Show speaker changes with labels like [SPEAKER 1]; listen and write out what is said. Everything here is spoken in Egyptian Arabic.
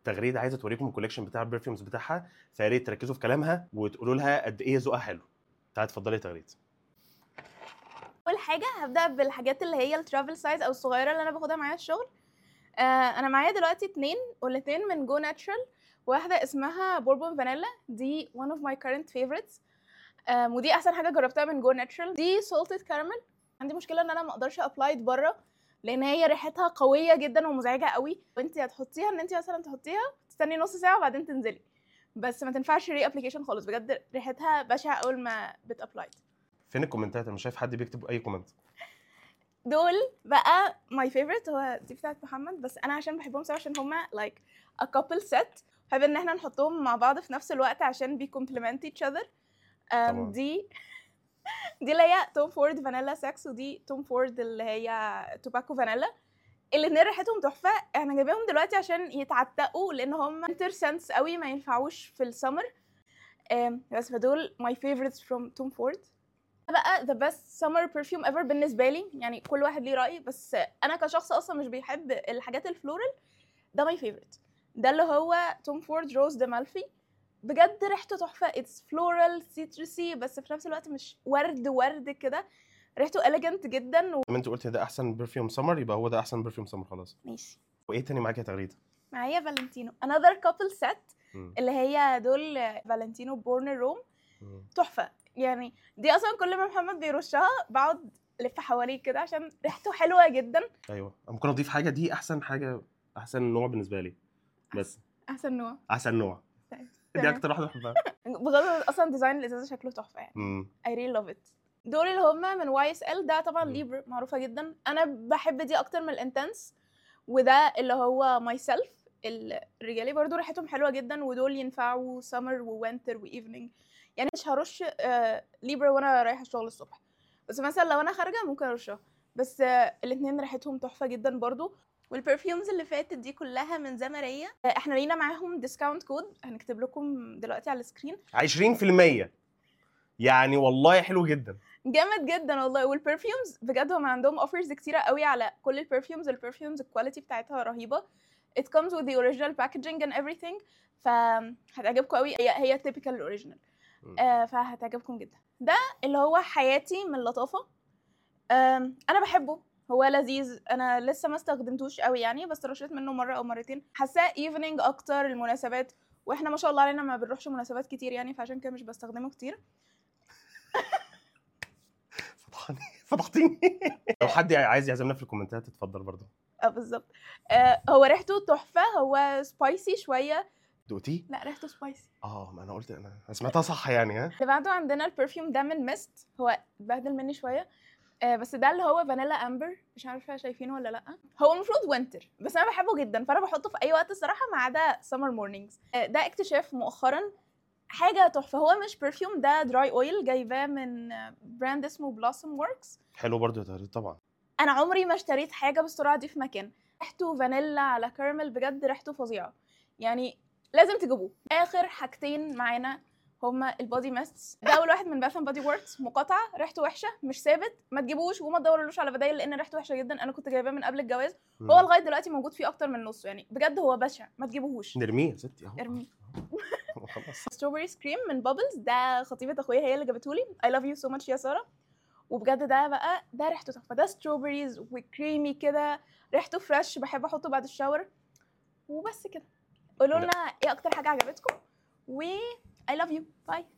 [SPEAKER 1] تغريده عايزه توريكم الكوليكشن بتاع البرفيومز بتاعها فيا ريت تركزوا في كلامها وتقولوا لها قد ايه ذوقها حلو تعالي اتفضلي يا تغريد
[SPEAKER 2] اول حاجه هبدا بالحاجات اللي هي الترافل سايز او الصغيره اللي انا باخدها معايا الشغل آه انا معايا دلوقتي اتنين والاتنين من جو ناتشرال واحده اسمها بوربون فانيلا دي one of my current favorites آم، ودي احسن حاجه جربتها من جو ناتشرال دي salted caramel عندي مشكله ان انا ما اقدرش ابلايد بره لان هي ريحتها قويه جدا ومزعجه قوي وانت هتحطيها ان انت مثلا تحطيها تستني نص ساعه وبعدين تنزلي بس ما تنفعش ري ابلكيشن خالص بجد ريحتها بشعه اول ما بتابلايد
[SPEAKER 1] فين الكومنتات انا مش شايف حد بيكتب اي كومنت
[SPEAKER 2] دول بقى ماي فيفورت هو دي بتاعت محمد بس انا عشان بحبهم سوا عشان هما لايك ا كابل سيت بحب ان احنا نحطهم مع بعض في نفس الوقت عشان بيكومبلمنت ايتش اذر
[SPEAKER 1] طبعاً.
[SPEAKER 2] دي دي اللي هي توم فورد فانيلا سكس ودي توم فورد اللي هي توباكو فانيلا الاتنين ريحتهم تحفه احنا جايباهم دلوقتي عشان يتعتقوا لان هم انتر سنس قوي ما ينفعوش في السمر آم، بس فدول ماي favorites from توم فورد بقى the best summer perfume ever بالنسبه لي يعني كل واحد ليه راي بس انا كشخص اصلا مش بيحب الحاجات الفلورال ده ماي favorite ده اللي هو توم فورد روز دي مالفي بجد ريحته تحفه اتس فلورال سيترسي بس في نفس الوقت مش ورد ورد كده ريحته elegant جدا
[SPEAKER 1] لما انت قلتي ده احسن برفيوم سمر يبقى هو ده احسن برفيوم سمر خلاص
[SPEAKER 2] وماشي
[SPEAKER 1] وايه تاني معاك يا تغريده
[SPEAKER 2] معايا فالنتينو another couple set
[SPEAKER 1] مم.
[SPEAKER 2] اللي هي دول فالنتينو بورن روم
[SPEAKER 1] مم.
[SPEAKER 2] تحفه يعني دي اصلا كل ما محمد بيرشها بقعد الف حواليه كده عشان ريحته حلوه جدا
[SPEAKER 1] ايوه أنا ممكن اضيف حاجه دي احسن حاجه احسن نوع بالنسبه لي بس
[SPEAKER 2] احسن نوع
[SPEAKER 1] احسن نوع
[SPEAKER 2] طيب.
[SPEAKER 1] دي
[SPEAKER 2] تمام.
[SPEAKER 1] اكتر واحده بحبها
[SPEAKER 2] بغض النظر اصلا ديزاين الازازه شكله تحفه يعني
[SPEAKER 1] مم.
[SPEAKER 2] I really love it دول اللي هم من واي اس ال ده طبعا
[SPEAKER 1] مم.
[SPEAKER 2] ليبر معروفه جدا انا بحب دي اكتر من الانتنس وده اللي هو ماي سيلف الرجالي برضو ريحتهم حلوه جدا ودول ينفعوا سمر ووينتر وايفنينج يعني مش هرش آه، ليبر وانا رايحه الشغل الصبح بس مثلا لو انا خارجه ممكن ارشها بس آه، الاتنين ريحتهم تحفه جدا برضو والبرفيومز اللي فاتت دي كلها من زمرية آه، احنا لينا معاهم ديسكاونت كود هنكتب لكم دلوقتي على السكرين
[SPEAKER 1] 20% يعني والله حلو جدا
[SPEAKER 2] جامد جدا والله والبرفيومز بجد هم عندهم اوفرز كتيره قوي على كل البرفيومز البرفيومز الكواليتي بتاعتها رهيبه it comes with the original packaging and everything فهتعجبكم قوي هي هي typical الاوريجينال
[SPEAKER 1] مم.
[SPEAKER 2] آه فهتعجبكم جدا ده اللي هو حياتي من اللطافه آم، انا بحبه هو لذيذ انا لسه ما استخدمتوش قوي يعني بس رشيت منه مره او مرتين حاساه ايفنينج اكتر المناسبات واحنا ما شاء الله علينا ما بنروحش مناسبات كتير يعني فعشان كده مش بستخدمه كتير
[SPEAKER 1] فضحني فضحتيني لو حد عايز يعزمنا في الكومنتات اتفضل برضه
[SPEAKER 2] اه بالظبط آه هو ريحته تحفه هو سبايسي شويه
[SPEAKER 1] دقتيه
[SPEAKER 2] لا ريحته سبايسي
[SPEAKER 1] اه ما انا قلت انا أنا سمعتها صح يعني ها
[SPEAKER 2] اللي بعده عندنا البرفيوم ده من ميست هو اتبهدل مني شويه آه بس ده اللي هو فانيلا امبر مش عارفه شايفينه ولا لا هو المفروض وينتر بس انا بحبه جدا فانا بحطه في اي وقت الصراحه ما عدا سمر مورنينجز ده اكتشاف مؤخرا حاجه تحفه هو مش برفيوم ده دراي اويل جايباه من آه، براند اسمه بلاسم وركس
[SPEAKER 1] حلو برضه يا تغريد طبعا
[SPEAKER 2] انا عمري ما اشتريت حاجه بالسرعه دي في مكان ريحته فانيلا على كراميل بجد ريحته فظيعه يعني لازم تجيبوه اخر حاجتين معانا هما البودي ميستس ده اول واحد من باث بودي وركس مقاطعه ريحته وحشه مش ثابت ما تجيبوش وما تدورلوش على بدايل لان ريحته وحشه جدا انا كنت جايباه من قبل الجواز
[SPEAKER 1] مم.
[SPEAKER 2] هو لغايه دلوقتي موجود فيه اكتر من نصه يعني بجد هو بشع ما تجيبوهوش
[SPEAKER 1] نرميه يا ستي اهو
[SPEAKER 2] ارميه.
[SPEAKER 1] أهو. خلاص
[SPEAKER 2] ستروبري سكريم من بابلز ده خطيبه اخويا هي اللي جابته لي اي لاف يو سو ماتش يا ساره وبجد ده بقى ده ريحته تحفه ده ستروبريز وكريمي كده ريحته فريش بحب احطه بعد الشاور وبس كده قولوا
[SPEAKER 1] لا.
[SPEAKER 2] لنا ايه اكتر حاجه عجبتكم و اي لاف يو باي